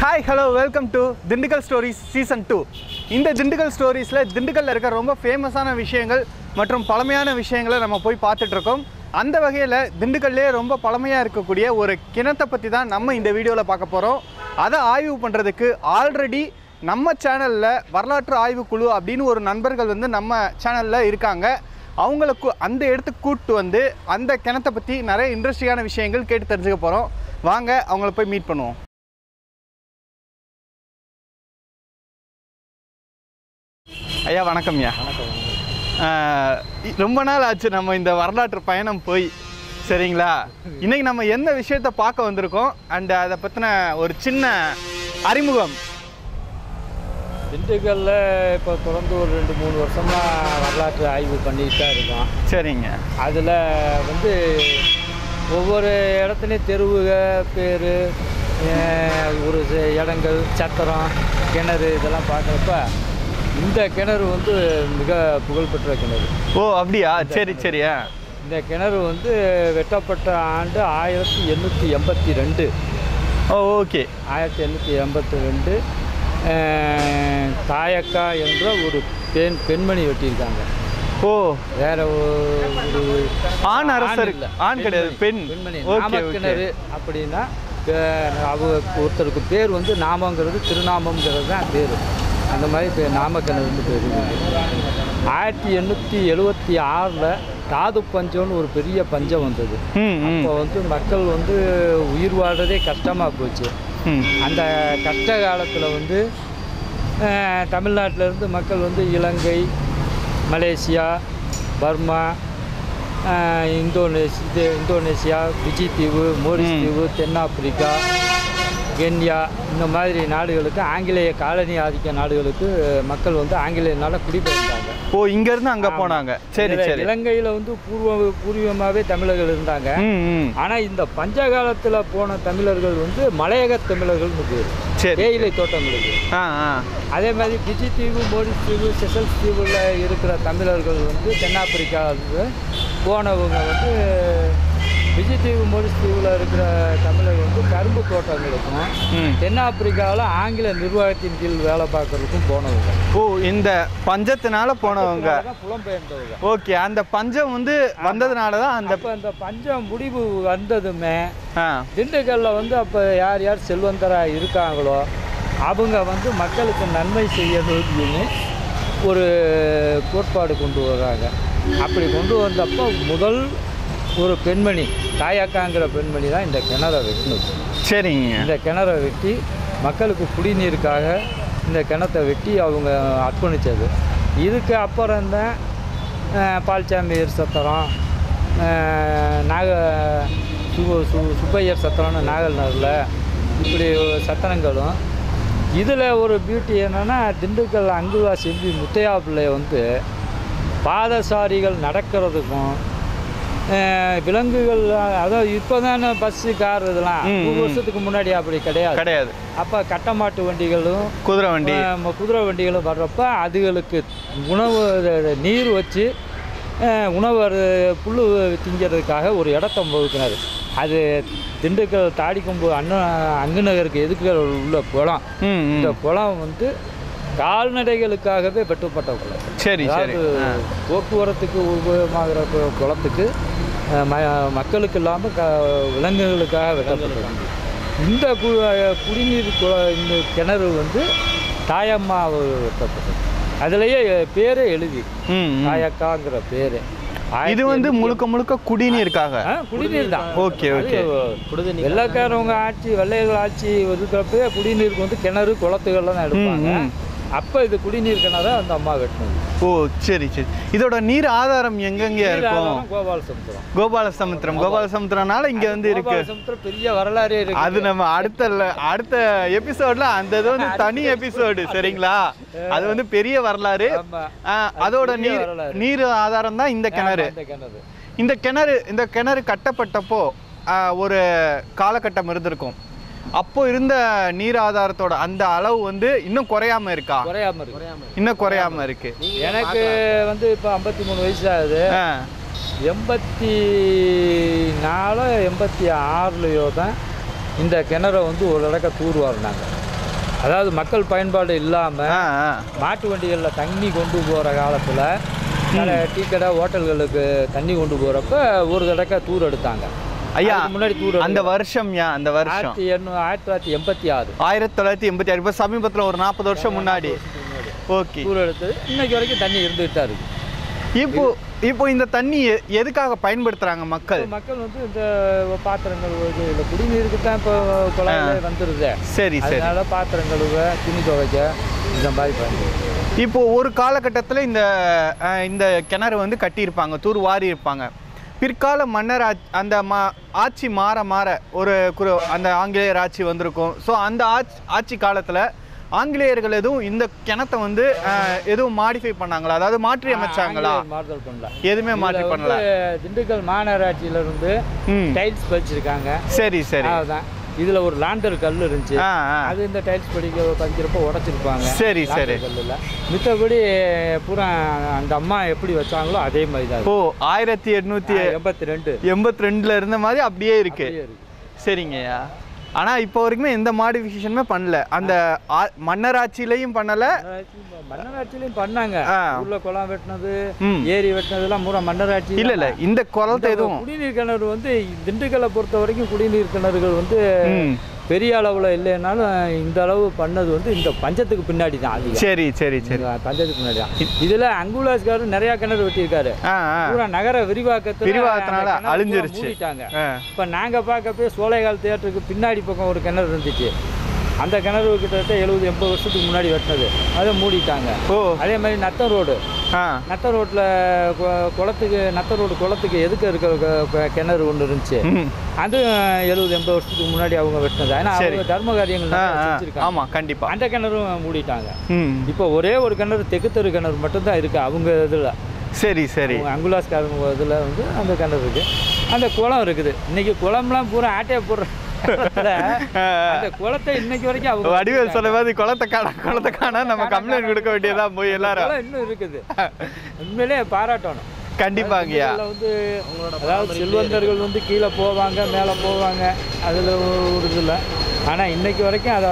Hi hello welcome to Dindigul stories season two இந்த திண்டுக்கல் ஸ்டோரிஸில் திண்டுக்கல்ல இருக்க ரொம்ப ஃபேமஸான விஷயங்கள் மற்றும் பழமையான விஷயங்களை நம்ம போய் பார்த்துட்டு இருக்கோம் அந்த வகையில் திண்டுக்கல்லே ரொம்ப பழமையாக இருக்கக்கூடிய ஒரு கிணத்தை பற்றி தான் நம்ம இந்த வீடியோவில் பார்க்க போகிறோம் அதை ஆய்வு பண்ணுறதுக்கு ஆல்ரெடி நம்ம சேனலில் வரலாற்று ஆய்வு குழு அப்படின்னு ஒரு நண்பர்கள் வந்து நம்ம சேனலில் இருக்காங்க அவங்களுக்கு அந்த இடத்துக்கு கூப்பிட்டு வந்து அந்த கிணத்தை பற்றி நிறைய இன்ட்ரெஸ்டிங்கான விஷயங்கள் கேட்டு தெரிஞ்சுக்க போகிறோம் வாங்க அவங்கள போய் மீட் பண்ணுவோம் ஐயா வணக்கம் ஐயா ஆஹ் இ- ரொம்ப நாள் ஆச்சு நம்ம இந்த வரலாற்று பயணம் போய் சரிங்களா இன்னைக்கு நம்ம எந்த விஷயத்தை பார்க்க வந்திருக்கோம் அண்ட் அதை பற்றின ஒரு சின்ன அறிமுகம் திண்டுக்கல்ல இப்போ தொடர்ந்து ஒரு ரெண்டு மூணு வருஷமா வரலாற்று ஆய்வு பண்ணிட்டு தான் இருக்கோம் சரிங்க அதில் வந்து ஒவ்வொரு இடத்துலையும் தெருவுக பேர் ஒரு சி- இடங்கள் சத்திரம் கிணறு இதெல்லாம் பார்க்குறப்ப இந்த கிணறு வந்து மிக புகழ்பெற்ற கிணறு ஓ அப்படியா சரி சரியா இந்த கிணறு வந்து வெட்டப்பட்ட ஆண்டு ஆயிரத்தி எண்ணூற்றி எண்பத்தி ரெண்டு ஓ ஓகே ஆயிரத்தி எண்ணூற்றி எண்பத்தி ரெண்டு தாயக்கா என்ற ஒரு பெண் பெண்மணி வெட்டியிருக்காங்க ஓ வேற ஒரு ஒரு ஆண் அரசர் இல்ல. ஆண் கிடையாது பெண் பெண்மணி ஓகே ஓகே நாமக்கிணறு அப்படின்னா பே- அவ ஒருத்தருக்கு பேர் வந்து நாமங்கிறது திருநாமங்கிறது தான் பேர் அந்த மாதிரி பேர் நாமக்கிணறுன்னு பேர் ஆயிரத்தி எண்ணூற்றி எழுவத்தி ஆறில் தாது பஞ்சம்னு ஒரு பெரிய பஞ்சம் வந்தது ம் ம் அப்போ வந்து மக்கள் வந்து உயிர் வாழ்றதே கஷ்டமாக போச்சு ம் அந்த கஷ்ட காலத்தில் வந்து அஹ், தமிழ்நாட்டுல இருந்து மக்கள் வந்து இலங்கை மலேசியா பர்மா அஹ், இந்தோனேசி இது இந்தோனேசியா பிஜி தீவு மோரிஸ் ம். தீவு தென்னாப்பிரிக்கா கென்யா இந்த மாதிரி நாடுகளுக்கு ஆங்கிலேய காலனி ஆதிக்க நாடுகளுக்கு மக்கள் வந்து ஆங்கிலேயனால குடிபெயர்ந்தாங்க ஓ இங்க இருந்து அங்க போனாங்க சரி இதுல சரி இலங்கையில வந்து பூர்வ பூர்வீகமாகவே தமிழர்கள் இருந்தாங்க ம் ம் ஆனால் இந்த பஞ்ச காலத்தில் போன தமிழர்கள் வந்து மலையக தமிழர்கள்னு பேர் சரி தேயிலை தோட்டங்களுக்கு ஆ ஆ அதே மாதிரி பிஜி தீவு மோரிஸ் தீவு செசல்ஸ் தீவில் இருக்கிற தமிழர்கள் வந்து தென்னாப்பிரிக்காவுக்கு போனவங்க வந்து பிஜி தீவு மோரிஸ் தீவில் இருக்கிற தமிழர்கள் வந்து கரும்பு தோட்டங்களுக்கும் ம் தென்னாப்பிரிக்காவில் ஆங்கில நிர்வாகத்தின் கீழ் வேலை பார்க்கறதுக்கும் போனவங்க ஓ இந்த பஞ்சத்தினால போனவங்க தான் புலம்பெயர்ந்தவங்க ஓகே அந்த பஞ்சம் வந்து வந்ததுனால தான் அந்த அப்போ அந்த பஞ்சம் முடிவு வந்ததுமே ஆ திண்டுக்கல்ல வந்து அப்போ யார் யார் செல்வந்தராக இருக்காங்களோ அவங்க வந்து மக்களுக்கு நன்மை செய்யணும்னு ஒரு கோட்பாடு கொண்டு வர்றாங்க அப்படி கொண்டு வந்தப்போ முதல் ஒரு பெண்மணி தாயாக்காங்கிற பெண்மணி தான் இந்த கிணறை வெட்டினது சரிங்க இந்த கிணறை வெட்டி மக்களுக்கு குடிநீருக்காக இந்த கிணத்தை வெட்டி அவங்க அர்ப்பணித்தது இதுக்கு அப்புறம்தான் அஹ், பால்சாமியர் சத்திரம் அஹ், நாக சு சு சுப்பையர் சத்திரம்னு நாகல்நகரில் இப்படி சத்திரங்களும் இதில் ஒரு பியூட்டி என்னென்னா திண்டுக்கல் அங்குவா செல்வி முத்தையா பிள்ளை வந்து பாதசாரிகள் நடக்கிறதுக்கும் அஹ், விலங்குகள் அதாவது இப்போ தானே பஸ்ஸு கார் இதெல்லாம் ம், நூறு ம். வருஷத்துக்கு முன்னாடி அப்படி கிடையாது கிடையாது அப்போ கட்டமாட்டு வண்டிகளும் குதிரை வண்டி அஹ், குதிரை வண்டிகளும் வர்றப்ப அதுகளுக்கு உணவு இது- நீர் வச்சு அஹ், உணவு அது- புல்லு திங்கிறதுக்காக ஒரு இடத்த ஒதுக்கினார் அது திண்டுக்கல் தாடிக்கொம்பு அண்ணா அங்குநகருக்கு எதுக்கு உள்ள குளம் ம் ம். இந்த குளம் வந்து கால்நடைகளுக்காகவே வெட்டப்பட்ட குளம் சரி சரி அதாவது ஆ. போக்குவரத்துக்கு உபயோகமாகிற கு- குளத்துக்கு அஹ், ம மக்களுக்கு இல்லாமல் க விலங்குகளுக்காக வெட்டப்பட்டது இந்த கு குடிநீர் குள இந்த கிணறு வந்து தாயம்மா வெட்டப்பட்டது அதுலேயே பேரே எழுதி ம் ம். தாயக்காங்கிற பேர் இது வந்து முழுக்க முழுக்க குடிநீருக்காக குடிநீர் தான் ஓகே ஓகே குடிநீர் வெள்ளக்காரவங்க ஆட்சி வெள்ளையர்கள் ஆட்சி இருக்கிறப்ப குடிநீருக்கு வந்து கிணறு குளத்துகள்லாம் தான் எடுப்பாங்க ம். அப்போ இது குடிநீர் கிணறு அந்த அம்மா வெட்டினது ஓ சரி சரி இதோட நீர் ஆதாரம் எங்கெங்க இருக்கும் கோபால சமுத்திரம் கோபால சமுத்திரம் கோபால சமுத்திரம்னால இங்க வந்து இருக்கு கோபால சமுத்திரம் பெரிய வரலாறே இருக்கு அது நம்ம அடுத்த ல- அடுத்த எபிசோட்ல அந்த இது வந்து தனி எபிசோடு சரிங்களா அது வந்து பெரிய வரலாறு ஆமா ஆ, அதோட பெரிய நீர் வரலாறு. நீர் ஆதாரம் தான் இந்த கிணறு ஆமா, இந்த கிணறு இந்த கிணறு இந்த கிணறு கட்டப்பட்டப்போ ஆ, ஒரு காலகட்டம் இருந்திருக்கும் அப்போ இருந்த நீர் ஆதாரத்தோட அந்த அளவு வந்து இன்னும் குறையாம இருக்கா குறையாம இருக்கு இன்னும் குறையாம இருக்கு எனக்கு வந்து இப்போ ஐம்பத்தி மூணு வயசு ஆகுது ஆ, எண்பத்தி நாலோ எண்பத்தி ஆறுலையோ தான் இந்த கிணறை வந்து ஒரு இடக்க தூர் வரனாங்க அதாவது மக்கள் பயன்பாடு இல்லாமல் ஆ ஆ மாட்டு வண்டிகளில் தண்ணி கொண்டு போகிற காலத்தில் டீ கடை ஹோட்டல்களுக்கு தண்ணி கொண்டு போகிறப்ப ஒரு தடவை டூர் எடுத்தாங்க ஐயா அதுக்கு முன்னாடி டூர் அந்த வருஷம் யா அந்த வருஷம் ஆயிரத்தி எண்ணூ ஆயிரத்தி தொள்ளாயிரத்தி எண்பத்தி ஆறு ஆயிரத்தி தொள்ளாயிரத்தி எண்பத்தி ஆறு இப்போ சமீபத்தில் ஒரு நாற்பது வருஷம் முன்னாடி ஓகே டூர் எடுத்தது இன்னைக்கு வரைக்கும் தண்ணி இருந்துகிட்டு தான் இருக்கு இப்போ இப்போ இந்த தண்ணி எ- எதுக்காக பயன்படுத்துறாங்க மக்கள் இப்ப மக்கள் வந்து இந்த பாத்திரங்கள் இது இல்லை குடிநீருக்கு தான் இப்போ குழாயில வந்துருது சரி சரி அதனால பாத்திரம் கழுவ துணி துவைக்க இந்த மாதிரி பயன்படுது இப்போ ஒரு காலகட்டத்தில் இந்த அஹ், இந்த கிணறு வந்து கட்டியிருப்பாங்க தூர் வாரி இருப்பாங்க பிற்கால மன்னர் ஆட்சி அந்த மா ஆட்சி மாற மாற ஒரு குறு அந்த ஆங்கிலேயர் ஆட்சி வந்திருக்கும் ஸோ அந்த ஆட்சி ஆட்சி காலத்தில் ஆங்கிலேயர்கள் எதுவும் இந்த கிணத்தை வந்து அஹ், எதுவும் மாடிஃபை பண்ணாங்களா அதாவது மாற்றி அமைச்சாங்களா ஆங்கிலேயர் மாறுதல் பண்ணல எதுவுமே மாற்றி இதுல பண்ணல வந்து திண்டுக்கல் மாநகராட்சியில இருந்து ம் டைல்ஸ் வச்சிருக்காங்க சரி சரி அதுதான் இதுல ஒரு லாண்டர் கல் இருந்துச்சு ஆ ஆ அது இந்த டைல்ஸ் படிக்க பதிக்கிறப்ப உடைச்சிருப்பாங்க சரி சரி கல்லில் மித்தபடி பூரா அந்த அம்மா எப்படி வச்சாங்களோ அதே மாதிரி தான் ஓ ஆயிரத்தி எட்நூத்தி எண்பத்தி ரெண்டு எண்பத்தி ரெண்டுல இருந்த மாதிரி அப்படியே இருக்கு அப்படியே இருக்கு. சரிங்கய்யா ஆனா இப்போ வரைக்குமே எந்த மாடிஃபிகேஷனுமே பண்ணல அந்த ஆ- மன்னராட்சியிலையும் பண்ணல மன்னராட்சி- மன்னராட்சியிலையும் பண்ணாங்க ஆ. ஊர்ல குளம் வெட்டினது ம். ஏரி வெட்டினதுலாம் பூரா மன்னராட்சி இல்ல இல்ல இந்த குளத்தை இந்த எதுவும் குடிநீர் கிணறு வந்து திண்டுக்கல்லை பொறுத்த வரைக்கும் குடிநீர் கிணறுகள் வந்து ம். பெரிய அளவில் இல்லைனாலும் இந்த அளவு பண்ணது வந்து இந்த பஞ்சத்துக்கு பின்னாடி தான் அதிகம் சரி சரி சரி இந்த பஞ்சத்துக்கு பின்னாடி தான் இதில் அங்குலாஸ்காரர் நிறையா கிணறு வெட்டியிருக்காரு ஆ ஆ பூரா நகர விரிவாக்கத்தில் விரிவாக்கத்தினால அழிஞ்சிருச்சு. மூடிட்டாங்க ஆ. இப்போ நாங்கள் பார்க்கப்பே சோலைகால் தேட்டருக்கு பின்னாடி பக்கம் ஒரு கிணறு இருந்துச்சு அந்த கிணறு கிட்டத்தட்ட எழுபது எண்பது வருஷத்துக்கு முன்னாடி வெட்டினது அதை மூடிட்டாங்க ஓ அதே மாதிரி நத்தம் ரோடு ஆ நத்த ரோட்டில் குளத்துக்கு நத்த ரோடு குளத்துக்கு எதுக்கு இருக்கிற க- க- கிணறு ஒன்று இருந்துச்சு ம். அது எழுபது எண்பது வருஷத்துக்கு முன்னாடி அவங்க வெட்டினது ஏன்னா சரி. அவங்க தர்ம காரியங்கள் ஆ நிறைய ஆ செஞ்சிருக்காங்க ஆமா கண்டிப்பா அந்த கிணறும் மூடிட்டாங்க ம் இப்போ ஒரே ஒரு கிணறு தெற்கு தெரு கிணறு மட்டும்தான் இருக்கு அவங்க இதில் சரி சரி அங்குலாஸ்காரங்க இதில் வந்து அந்த கிணறு இருக்கு அந்த குளம் இருக்குது இன்னைக்கு குளம்லாம் பூரா ஆட்டையை போடுற இடத்துல ஆ, ஆ. அந்த குளத்தை இன்னைக்கு வரைக்கும் அவங்க வடிவேல் சொன்ன மாதிரி குளத்தை காண குளத்தை காண நம்ம கம்ப்ளைண்ட் கொடுக்க வேண்டியதா போய் அந்த எல்லாரும் குளம் இன்னும் இருக்குது உண்மையிலே பாராட்டணும் கண்டிப்பாங்கய்யா இதுல வந்து அதாவது செல்வந்தர்கள் வந்து கீழே போவாங்க மேலே போவாங்க அதில் ஒரு இது இல்லை ஆனால் இன்னைக்கு வரைக்கும் அதை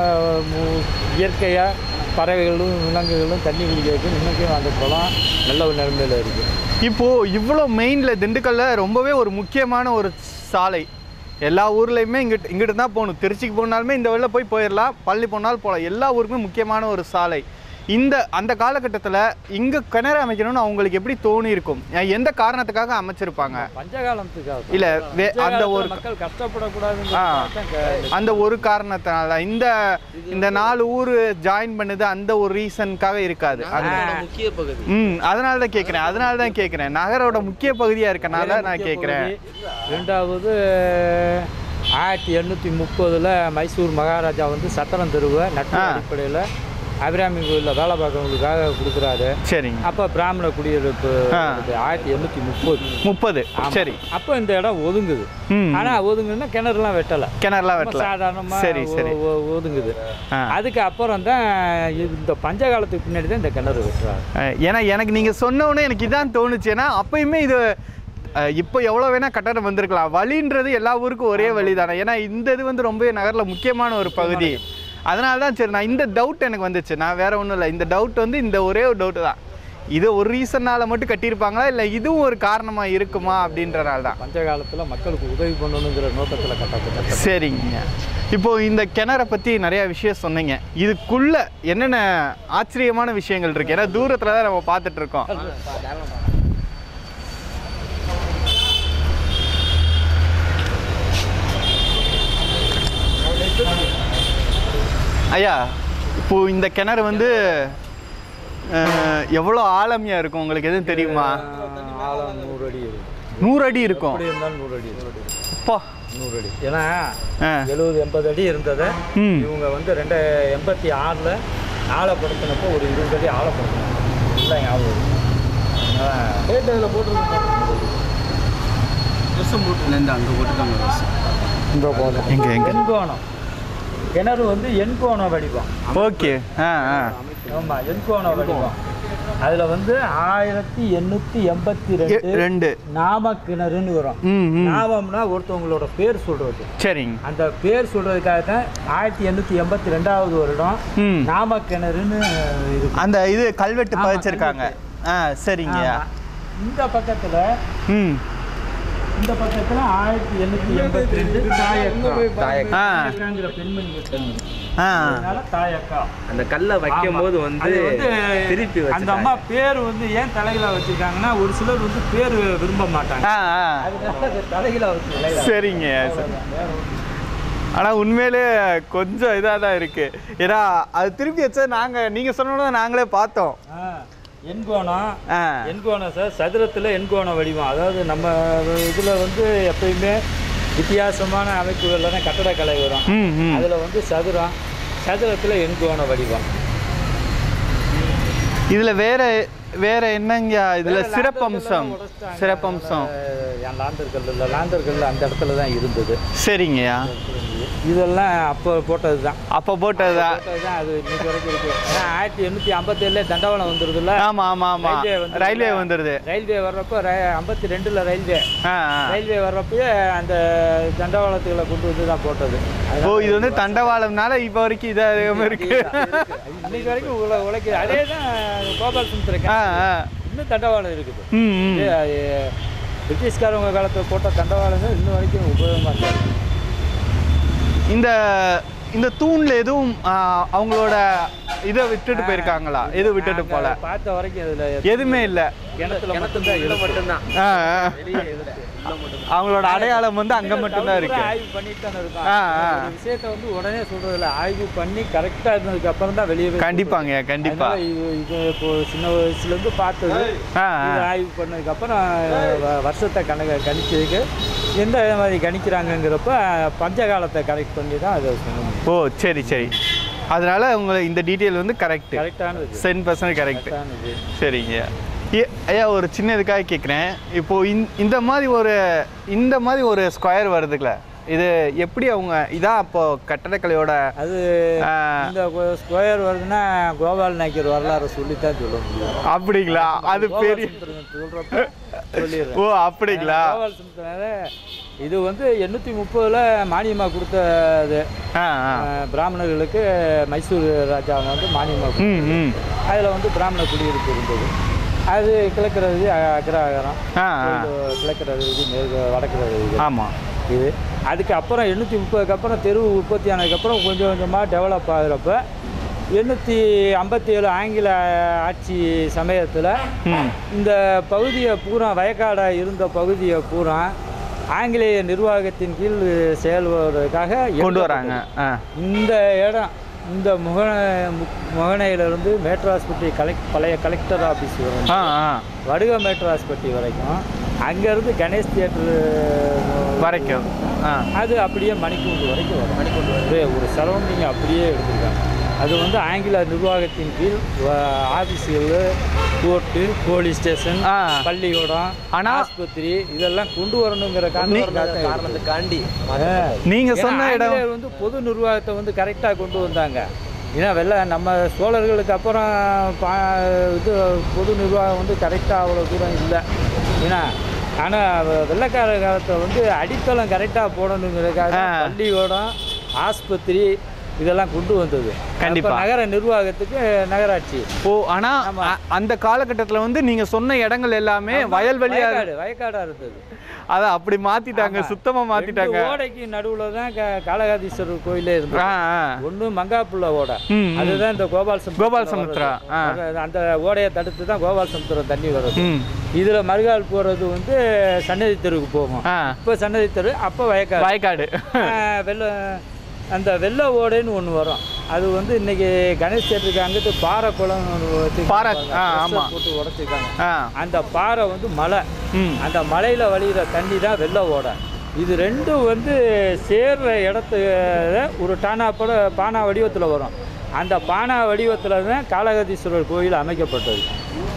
இயற்கையாக பறவைகளும் விலங்குகளும் தண்ணி குடிக்கிறதுக்கு இன்றைக்கும் அந்த குளம் நல்ல ஒரு நிலைமையில் இருக்குது இப்போ இவ்வளோ மெயின்ல திண்டுக்கல்ல ரொம்பவே ஒரு முக்கியமான ஒரு சாலை எல்லா ஊர்லேயுமே இங்கிட்டு இங்கிட்டு தான் போகணும் திருச்சிக்கு போனாலுமே இந்த வழியில் போய் போயிடலாம் பள்ளி போனாலும் போகலாம் எல்லா ஊருக்குமே முக்கியமான ஒரு சாலை இந்த அந்த காலகட்டத்தில் இங்கே கிணறு அமைக்கணும்னு அவங்களுக்கு எப்படி தோணி இருக்கும் எந்த காரணத்துக்காக அமைச்சிருப்பாங்க பஞ்சகாலத்துக்காக இல்ல, வே- அந்த ஒரு- மக்கள் ஆ. கஷ்டப்படக்கூடாதுன்னு அந்த ஒரு காரணத்தினால இந்த இந்த நாலு ஊர் ஜாயின் பண்ணது அந்த ஒரு ரீசனுக்காக இருக்காது அந்த முக்கிய பகுதி ம் அதனால தான் கேட்குறேன் அதனால தான் கேட்குறேன் நகரோட முக்கிய பகுதியாக இருக்கனால நான் கேட்குறேன் ரெண்டாவது ஆயிரத்தி எண்ணூற்றி முப்பதில் மைசூர் மகாராஜா வந்து சத்திரம் தெருவை நட்பு ஆ. அடிப்படையில் அபிராமி கோயிலில் வேலை பார்க்கறவங்களுக்காக கொடுக்குறாரு சரிங்க அப்போ பிராமண குடியிருப்பு ஆ. வருது. ஆயிரத்தி எண்ணூற்றி முப்பது முப்பது சரி அப்போ இந்த இடம் ஒதுங்குது ம் ஆனால் ஒதுங்குன்னா கிணறுலாம் வெட்டலை கிணறுலாம் வெட்டல சாதாரணமாக சரி சரி ஒதுங்குது ஆ. அதுக்கு அப்புறம் தான் இந்த பஞ்ச காலத்துக்கு பின்னாடி தான் இந்த கிணறு வெட்டுறாரு அஹ் ஏன்னா எனக்கு நீங்கள் சொன்னோன்னே எனக்கு இதான் தோணுச்சு ஏன்னா அப்பயுமே இது அஹ் இப்போ எவ்வளோ வேணால் கட்டணம் வந்திருக்கலாம் வழின்றது எல்லா ஊருக்கும் ஒரே வழி தானே ஏன்னா இந்த இது வந்து ரொம்ப நகரில் முக்கியமான ஒரு பகுதி அதனால தான் சரி நான் இந்த டவுட் எனக்கு வந்துச்சு நான் வேற ஒன்றும் இல்லை இந்த டவுட் வந்து இந்த ஒரே ஒரு டவுட்டு தான் இது ஒரு ரீசனால் மட்டும் கட்டியிருப்பாங்களா இல்லை இதுவும் ஒரு காரணமாக இருக்குமா அப்படின்றனால தான் பஞ்ச காலத்தில் மக்களுக்கு உதவி பண்ணணுங்கிற நோக்கத்தில் கட்டப்பட்ட சரிங்க இப்போ இந்த கிணறை பற்றி நிறைய விஷயம் சொன்னீங்க இதுக்குள்ள என்னென்ன ஆச்சரியமான விஷயங்கள் இருக்கு ஏன்னா தூரத்தில் தான் நம்ம பார்த்துட்டு இருக்கோம் ஐயா இப்போ இந்த கிணறு வந்து அஹ், எவ்வளோ ஆழமையா இருக்கும் உங்களுக்கு எதுவும் தெரியுமா ஆழம் நூறு அடி இருக்கும் நூறு அடி இருக்கும் எப்படி இருந்தாலும் நூறு அடி இருக்கும் அப்பா நூறு அடி ஏன்னா ஆ எழுபது எண்பது அடி இருந்ததை ம் இவங்க வந்து ரெண்டு எண்பத்தி ஆறில் ஆழப்படுத்தினப்போ ஒரு இருபது அடி ஆழப்படுத்தினாங்க இல்லை ஞாபகம் டேட் அதில் போட்டுருக்கோம் வருஷம் போட்டுலேருந்து அங்கே போட்டுருக்காங்க வருஷம் இங்கே போதும் எங்க எங்க எண்கோணம் கிணறு வந்து எண்கோணம் வடிவம் ஓகே ஆ ஆ ஆமாம் எண்கோணம் வடிவம் அதில் வந்து ஆயிரத்தி எண்ணூற்றி எண்பத்தி எ- ரெண்டு ரெண்டு நாமக்கிணறுன்னு வரும் ம் ம் நாமம்னா ஒருத்தவங்களோட பேர் சொல்கிறது சரிங்க அந்த பேர் சொல்றதுக்காக தான் ஆயிரத்தி எண்ணூற்றி எண்பத்தி ரெண்டாவது வருடம் ம் நாமக்கிணறுன்னு இருக்கு அந்த இது கல்வெட்டு ஆமா, பதிச்சிருக்காங்க ஆ சரிங்க ஆமா. இந்த பக்கத்தில் ம் இந்த பக்கத்தில் ஆயிரத்தி எண்ணூற்றி எண்பத்தி ரெண்டு தாயக்கா ஆ தாயக்காங்கிற பெண்மணி இருக்காங்க. ஆ அதனால தாயக்கா அந்த கல்லை வைக்கும் போது ஆமா. வந்து அது வந்து திருப்பி அந்த அம்மா பேர் வந்து ஏன் தலையில வச்சிருக்காங்கன்னா ஒரு சிலர் வந்து பேர் விரும்ப மாட்டாங்க ஆ ஆ அதனால அது தலையில வச்சு சரிங்க சரி ஆனால் உண்மையிலே கொஞ்சம் இதாக தான் இருக்குது ஏன்னா அது திருப்பி வச்சா நாங்கள் நீங்கள் சொன்னோட நாங்களே பார்த்தோம் எண்கோணம் ஆ எண்கோணம் சார் சதுரத்தில் எண்கோணம் வடிவம் அதாவது நம்ம இதில் வந்து எப்பயுமே வித்தியாசமான அமைப்புகளில் தான் கட்டடக்கலை வரும் ம் ம் அதில் வந்து சதுரம் சதுரத்தில் எண்கோண வடிவம் இதில் வேற வேற என்னங்க இதில் வேற சிறப்பம்சம் லாந்தர்கள்லாம் உடைச்சிட்டாங்க. சிறப்பம்சம் அஹ் என் லாந்தர்கள் இல்லை லாந்தர்கள் அந்த இடத்துல தான் இருந்தது சரிங்கய்யா இதெல்லாம் அப்போ போட்டது தான் அப்போ போட்டதா போட்டது தான் அது இன்னைக்கு வரைக்கும் இருக்கு ஏன்னா ஆயிரத்தி எண்ணூற்றி ஐம்பத்தேழுல தண்டவாளம் வந்துருதுல்ல ஆமாம் ஆமாம் ஆமாம் ரயில்வே வந்துருதுல்ல? ரயில்வே வந்துடுது ரயில்வே வர்றப்போ ஐம்பத்தி ரெண்டில் ரயில்வே ஆ ஆ ரயில்வே வர்றப்பயே அந்த தண்டவாளத்துகளை கொண்டு வந்து தான் போட்டது ஓ இது வந்து தண்டவாளம்னால இப்போ வரைக்கும் இதாக இருக்கு இன்னைக்கு வரைக்கும் உல உழைக்குது அதே தான் கோபால் சுந்தர ஆ ஆ இன்னும் தண்டவாளம் இருக்குது ம் ம் இது, அது, பிரிட்டிஷ்காரவங்க காலத்தில் போட்ட தண்டவாளங்கள் இன்னும் வரைக்கும் உபயோகமாக இருக்கு இந்த இந்த தூண்ல எதுவும் ஆ, அவங்களோட இதை விட்டுட்டு போயிருக்காங்களா எதுவும் விட்டுட்டு நாங்க போல பார்த்த வரைக்கும் இதுல எதுவுமே இல்லை கிணத்துல மட்டும்தான் இருக்கு. மட்டும்தான் ஆ ஆ. வெளியே இருக்கு உள்ள மட்டும் அவங்களோட அடையாளம் வந்து அங்க மட்டும்தான் இருக்கு பூரா ஆய்வு பண்ணிட்டு தானே இருக்கோம் ஆ, ஆ. ஒரு விஷயத்தை வந்து உடனே சொல்றது இல்ல ஆய்வு பண்ணி கரெக்டா இருந்ததுக்கு அப்புறம் தான் வெளியே கண்டிப்பாங்க கண்டிப்பா இது இது இப்போ சின்ன வயசுல இருந்து பார்த்தது ஆ இது ஆ. ஆய்வு பண்ணதுக்கு அப்புறம் வ- வருஷத்தை கணக்க கணிச்சதுக்கு எந்த மாதிரி கணிக்கிறாங்கங்கிறப்ப பஞ்சகாலத்தை கரெக்ட் பண்ணி தான் அதை சொல்ல முடியும் ஓ சரி சரி அதனால உங்களை இந்த டீட்டெயில் வந்து கரெக்ட் கரெக்டானது சென் பர்சன்ட் கரெக்ட் கரெக்டானது சரிங்க ஏ- ஐயா ஒரு சின்ன இதுக்காக கேட்குறேன் இப்போ இந்த இந்த மாதிரி ஒரு இந்த மாதிரி ஒரு ஸ்கொயர் வருதுங்களே இது எப்படி அவங்க இதான் அப்போ கட்டடக்கலையோட அது ஆ, இந்த ஸ்கொயர் வருதுன்னா கோபால் நாயக்கர் வரலாறு சொல்லித்தான் சொல்ல முடியும் அப்படிங்களா அது பெரிய சொல்றப்ப சொல்லிடுறேன் ஓ அப்படிங்களா கோபால் சுந்தரனால இது வந்து எண்ணூற்றி முப்பதில் மானியமாக கொடுத்தது ஆ ஆ அஹ், பிராமணர்களுக்கு மைசூர் ராஜா வந்து மானியமாக ம் ம் அதில் வந்து பிராமண குடியிருப்பு இருந்தது அது கிழக்கிறது அக்ரஹாரம் ஆ ஆ கிழக்கிறது மேற்கு வடக்கிறது ஆமாம் இது அதுக்கு அப்புறம் எண்ணூற்றி முப்பதுக்கு அப்புறம் தெரு உற்பத்தி ஆனதுக்கப்புறம் கொஞ்சம் கொஞ்சமாக டெவலப் ஆகுறப்ப எண்ணூற்றி ஐம்பத்தி ஏழு ஆங்கில ஆட்சி சமயத்தில் ம் இந்த பகுதியை பூரா வயக்காடாக இருந்த பகுதியை பூரா ஆங்கிலேய நிர்வாகத்தின் கீழ் செயல்படுவதற்காக கொண்டு வராங்க ஆ இந்த இடம் இந்த முகன முகனையிலிருந்து மேட்ராஸ்பட்டி கலெக்ட் பழைய கலெக்டர் ஆஃபீஸ் வரும் ஆ ஆ வடுக மேட்ராஸ்பட்டி வரைக்கும் அங்கேருந்து கணேஷ் தியேட்டர் வரைக்கும் ஆ அது அப்படியே மணிக்கூண்டு வரைக்கும் வரும் மணிக்கூண்டு ஒரு ஒரு சரௌண்டிங் அப்படியே எடுத்திருக்காங்க அது வந்து ஆங்கில நிர்வாகத்தின் கீழ் ஆஃபீஸுகள் கோர்ட்டு போலீஸ் ஸ்டேஷன் ஆ. பள்ளிக்கூடம் ஆனா- ஆஸ்பத்திரி இதெல்லாம் கொண்டு வரணுங்கிற காரணத்துக்காக காரணத்துக்காண்டி நீங்க ஏன்னா சொன்ன இடம் ஆங்கிலேயர் வந்து பொது நிர்வாகத்தை வந்து கரெக்டாக கொண்டு வந்தாங்க ஏன்னா வெள்ள நம்ம சோழர்களுக்கு அப்புறம் பா இது பொது நிர்வாகம் வந்து கரெக்டாக அவ்வளோ தூரம் இல்லை ஏன்னா ஆனால் வெள்ளைக்கார காலத்தில் வந்து அடித்தளம் கரெக்டாக போடணுங்கிறதுக்காக ஆ. பள்ளிக்கூடம் ஆஸ்பத்திரி இதெல்லாம் கொண்டு வந்தது கண்டிப்பா. அப்ப நகர நிர்வாகத்துக்கு நகராட்சி ஓ ஆனா ஆமா. அ- அந்த காலகட்டத்துல வந்து நீங்க சொன்ன இடங்கள் எல்லாமே வயல்வெளியா வயக்காடு வயக்காடாக இருந்தது அத அப்படி மாத்திட்டாங்க ஆமா. சுத்தமா மாத்திட்டாங்க ரெண்டு ஓடைக்கு நடுவில் தான் க- காளகாதீஸ்வரர் கோயிலே இருந்தது ஆ ஆ ஒன்று மங்காப்புள்ள ஓடை ம், ம். அதுதான் இந்த கோபால் சமுத்திரம் கோபால் சமுத்திரா, ஆ. அந்த ஓடையை தடுத்து தான் கோபால் சமுத்திரம் தண்ணி வருது ம் இதுல மறுகால் போறது வந்து சன்னதி தெருவுக்கு போகும் ஆ இப்போ சன்னதி தெரு அப்போ வயக்காடு வயக்காடு ஆ, வெள்ள அந்த வெள்ள ஓடைன்னு ஒன்று வரும் அது வந்து இன்னைக்கு கணேஷ் தேட்டருக்கு அங்கிட்டு பாறை குளம் ஒண்ணு வச்சிருக்காங்க பாறை, பாருங்க. ஆ, pressure ஆமா. போட்டு உடச்சிருக்காங்க ஆ அந்த பாறை வந்து மலை ம் அந்த மலையில் வழிகிற தண்ணி தான் வெள்ள ஓடை இது ரெண்டும் வந்து சேர்ற இடத்துல ஒரு டானா பட பானா வடிவத்தில் வரும் அந்த பானா வடிவத்தில் தான் காளகதீஸ்வரர் கோயில் அமைக்கப்பட்டது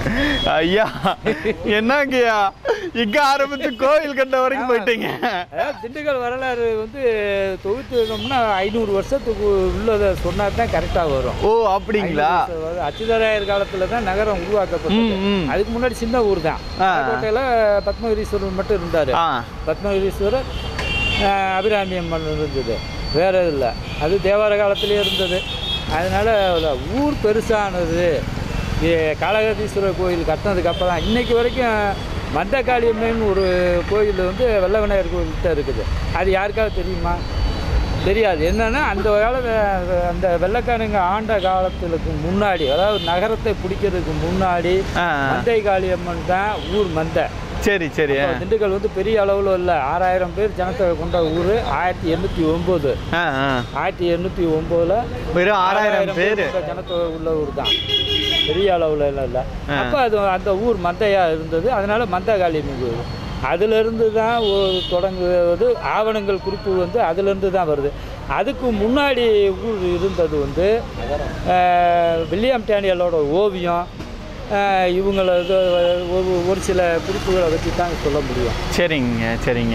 ஐயா என்னங்கய்யா இங்க ஆரம்பிச்சு கோவில் கட்ட வரைக்கும் போயிட்டீங்க அதாவது திண்டுக்கல் வரலாறு வந்து தொகுத்துனோம்னா ஐநூறு வருஷத்துக்கு உள்ளதை சொன்னா தான் கரெக்டாக வரும் ஓ அப்படிங்களா ஐநூறு வருஷம் அச்சுதராயர் காலத்துல தான் நகரம் உருவாக்கப்பட்டது ம், ம். அதுக்கு முன்னாடி சின்ன ஊர் தான் ஆ. கோட்டையில் பத்மகிரீஸ்வரர் மட்டும் இருந்தார் ஆ பத்மகிரீஸ்வரர் ஆஹ், அபிராமி அம்மன் இருந்தது வேற இல்லை அது தேவார காலத்திலே இருந்தது அதனால ஊர் பெருசானது இது காளகதீஸ்வரர் கோயில் கட்டினதுக்கு அப்புறம் தான் இன்னைக்கு வரைக்கும் மந்தகாளியம்மன் ஒரு கோயில் வந்து வெள்ள விநாயகர் கோயில்கிட்ட இருக்குது அது யாருக்காவது தெரியுமா தெரியாது என்னன்னா அந்த காலத்து அந்த வெள்ளக்காரங்க ஆண்ட காலத்துக்கு முன்னாடி அதாவது நகரத்தை பிடிக்கிறதுக்கு முன்னாடி ஆ, ஆ. மந்தை காளியம்மன் தான் ஊர் மந்தை சரி சரி அப்ப திண்டுக்கல் வந்து பெரிய அளவில் இல்லை ஆறாயிரம் பேர் ஜனத்தொகை கொண்ட ஊர் ஆயிரத்தி எண்ணூற்றி ஒம்பது ஆ ஆ ஆயிரத்தி எண்ணூற்றி ஒம்போதில் வெறும் ஆறாயிரம் பேர் ஜனத்தொகை உள்ள ஊர் தான் பெரிய அளவில் எல்லாம் இல்லை ஆ. அப்போ அது அந்த ஊர் மந்தையாக இருந்தது அதனால மந்தகாளி கோயில் அதிலிருந்து தான் ஒரு தொடங்குவது ஆவணங்கள் குறிப்பு வந்து அதிலிருந்து தான் வருது அதுக்கு முன்னாடி ஊர் இருந்தது வந்து அஹ், வில்லியம் டேனியலோட ஓவியம் அஹ், இவங்கள இது ஒரு ஒரு சில குறிப்புகளை வச்சு தான் சொல்ல முடியும் சரிங்க சரிங்க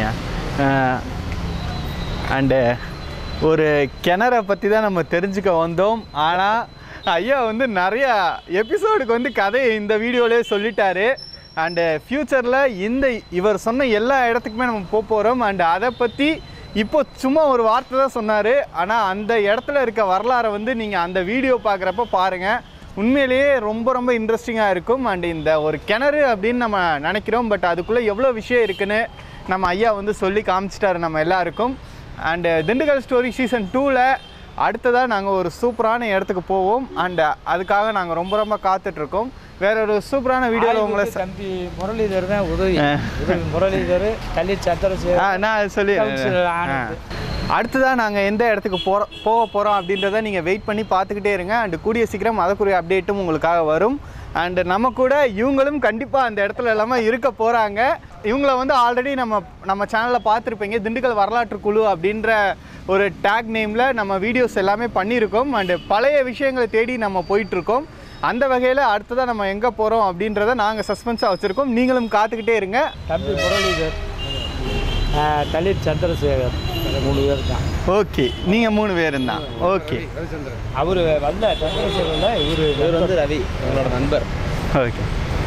அண்டு ஒரு கிணறை பற்றி தான் நம்ம தெரிஞ்சுக்க வந்தோம் ஆனால் ஐயா வந்து நிறையா எபிசோடுக்கு வந்து கதையை இந்த வீடியோலேயே சொல்லிட்டாரு அண்டு ஃப்யூச்சரில் இந்த இவர் சொன்ன எல்லா இடத்துக்குமே நம்ம போக போகிறோம் அண்டு அதை பற்றி இப்போ சும்மா ஒரு வார்த்தை தான் சொன்னார் ஆனால் அந்த இடத்துல இருக்க வரலாறை வந்து நீங்கள் அந்த வீடியோ பார்க்குறப்ப பாருங்கள் உண்மையிலேயே ரொம்ப ரொம்ப இன்ட்ரெஸ்டிங்காக இருக்கும் அண்ட் இந்த ஒரு கிணறு அப்படின்னு நம்ம நினைக்கிறோம் பட் அதுக்குள்ளே எவ்வளோ விஷயம் இருக்குன்னு நம்ம ஐயா வந்து சொல்லி காமிச்சிட்டாரு நம்ம எல்லாருக்கும் அண்டு திண்டுக்கல் ஸ்டோரி சீசன் டூவில் அடுத்ததாக நாங்கள் ஒரு சூப்பரான இடத்துக்கு போவோம் அண்ட் அதுக்காக நாங்கள் ரொம்ப ரொம்ப காத்துட்ருக்கோம் வேற ஒரு சூப்பரான வீடியோவில் உங்களை ச- தம்பி முரளிதர் தான் உதவி ஆ. உதவி முரளிதர் கள்ளி ஆ, சந்திரசேகர் நான் அது சொல்லி கவுன்சிலர் ஆ. ஆனந்த். அடுத்ததாக நாங்கள் எந்த இடத்துக்கு போகிறோம் போக போகிறோம் அப்படின்றத நீங்கள் வெயிட் பண்ணி பார்த்துக்கிட்டே இருங்க அண்டு கூடிய சீக்கிரம் அதற்குரிய அப்டேட்டும் உங்களுக்காக வரும் அண்டு நம்ம கூட இவங்களும் கண்டிப்பாக அந்த இடத்துல எல்லாமே இருக்க போகிறாங்க இவங்கள வந்து ஆல்ரெடி நம்ம நம்ம சேனலில் பார்த்துருப்பீங்க திண்டுக்கல் வரலாற்று குழு அப்படின்ற ஒரு டேக் நேமில் நம்ம வீடியோஸ் எல்லாமே பண்ணியிருக்கோம் அண்டு பழைய விஷயங்களை தேடி நம்ம போயிட்டுருக்கோம் அந்த வகையில் அடுத்ததாக நம்ம எங்கே போகிறோம் அப்படின்றத நாங்கள் சஸ்பென்ஸாக வச்சுருக்கோம் நீங்களும் காத்துக்கிட்டே இருங்க தம்பி முரளிதர் ஆ, தலித் சந்திரசேகர் மூணு பேர் தான் ஓகே நீங்கள் மூணு பேரும் தான் ஓகே அவர் வந்த சந்திரசேகரில் இவர் இவர் வந்து ரவி எங்களோட நண்பர் ஓகே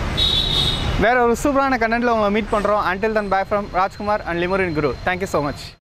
வேற ஒரு சூப்பரான கண்டென்ட்ல உங்களை மீட் பண்ணுறோம் until then bye from Rajkumar and லிமரின் குரு தேங்க்யூ ஸோ மச்